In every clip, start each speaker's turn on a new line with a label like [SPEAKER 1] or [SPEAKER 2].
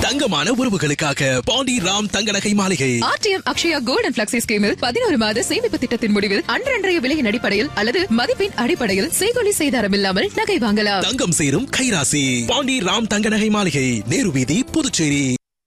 [SPEAKER 1] தங்கமான உறவுகளுக்காக பாண்டி ராம் தங்க நகை மாளிகை
[SPEAKER 2] ஆர்டிஎம் அக்ஷயா கோல்டன் பிளக்ஸி ஸ்கீமில் பதினோரு மாத சேமிப்பு திட்டத்தின் முடிவில் அன்றன்றைய விலையின் அடிப்படையில் அல்லது மதிப்பின் அடிப்படையில் செய்கொலி செய்தாரம் இல்லாமல் நகை வாங்கலாம்
[SPEAKER 1] தங்கம் சேரும் கைராசி பாண்டி ராம் தங்க நகை மாளிகை நேரு வீதி Puducherry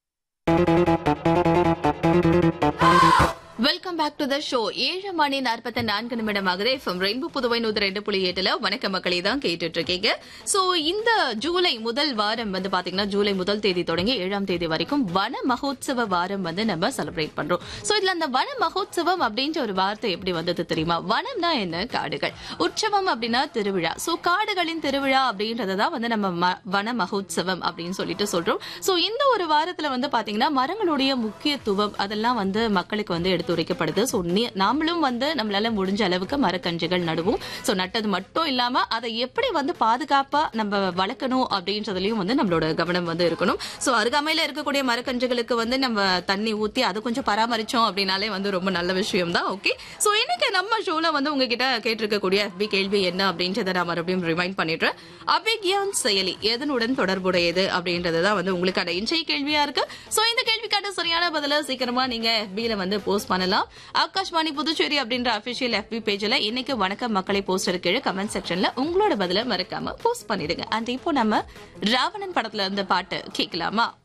[SPEAKER 3] welcome back to the show ஏழு மணி நாற்பத்தி நான்கு நிமிடம் ஆகுது எஃப்எம் ரெயின்போ புதுவை நூத்தி ரெண்டு புள்ளி எட்டுல வணக்க மக்களே தான் கேட்டுட்டு இருக்கீங்க சோ இந்த ஜூலை முதல் வாரம் வந்து பாத்தீங்கன்னா ஜூலை முதல் தேதி தொடங்கி ஏழாம் தேதி வரைக்கும் வன மகோத்சவ வாரம் வந்து நம்ம செலிப்ரேட் பண்றோம் சோ இதுல அந்த வன மகோத்சவம் அப்படின்ற ஒரு வார்த்தை எப்படி வந்தது தெரியுமா வனம்னா என்ன காடுகள் உற்சவம் அப்படின்னா திருவிழா சோ காடுகளின் திருவிழா அப்படின்றத தான் வந்து நம்ம ம- வன மகோத்சவம் அப்படின்னு சொல்லிட்டு சொல்றோம் சோ இந்த ஒரு வாரத்துல வந்து பாத்தீங்கன்னா மரங்களுடைய முக்கியத்துவம் அதெல்லாம் வந்து மக்களுக்கு வந்து எடுத்துரைக்கப்படுது ஸோ நாமளும் வந்து நம்மளால முடிஞ்ச அளவுக்கு மரக்கன்றுகள் நடுவோம் ஸோ நட்டது மட்டும் இல்லாம அதை எப்படி வந்து பாதுகாப்பா நம்ம வளர்க்கணும் அப்படின்றதுலயும் வந்து நம்மளோட கவனம் வந்து இருக்கணும் ஸோ அருகாமையில இருக்கக்கூடிய மரக்கன்றுகளுக்கு வந்து நம்ம தண்ணி ஊத்தி அதை கொஞ்சம் பராமரிச்சோம் அப்படின்னாலே வந்து ரொம்ப நல்ல விஷயம் தான் ஓகே ஸோ இன்னைக்கு நம்ம ஷோல வந்து உங்ககிட்ட கேட்டிருக்கக்கூடிய FB கேள்வி என்ன அப்படின்றத நான் மறுபடியும் ரிமைண்ட் பண்ணிடுறேன் அபிக்யான் செயலி எதனுடன் தொடர்புடையது அப்படின்றது தான் வந்து உங்களுக்கான இன்றைய கேள்வியா இருக்கு சோ இந்த கேள்விக்கான சரியான பதில சீக்கிரமா நீங்க FB-ல வந்து போஸ்ட் பண்ணலாம் ஆகாஷ்வாணி புதுச்சேரி அப்படின்ற அபிஷியல் FB பேஜ்ல இன்னைக்கு வணக்கம் மக்களை போஸ்டர் கீழே கமெண்ட் செக்ஷன்ல உங்களோட பதில மறக்காம போஸ்ட் பண்ணிடுங்க அண்ட் இப்போ நம்ம ராவணன் படத்துல இருந்த பாட்டு கேட்கலாமா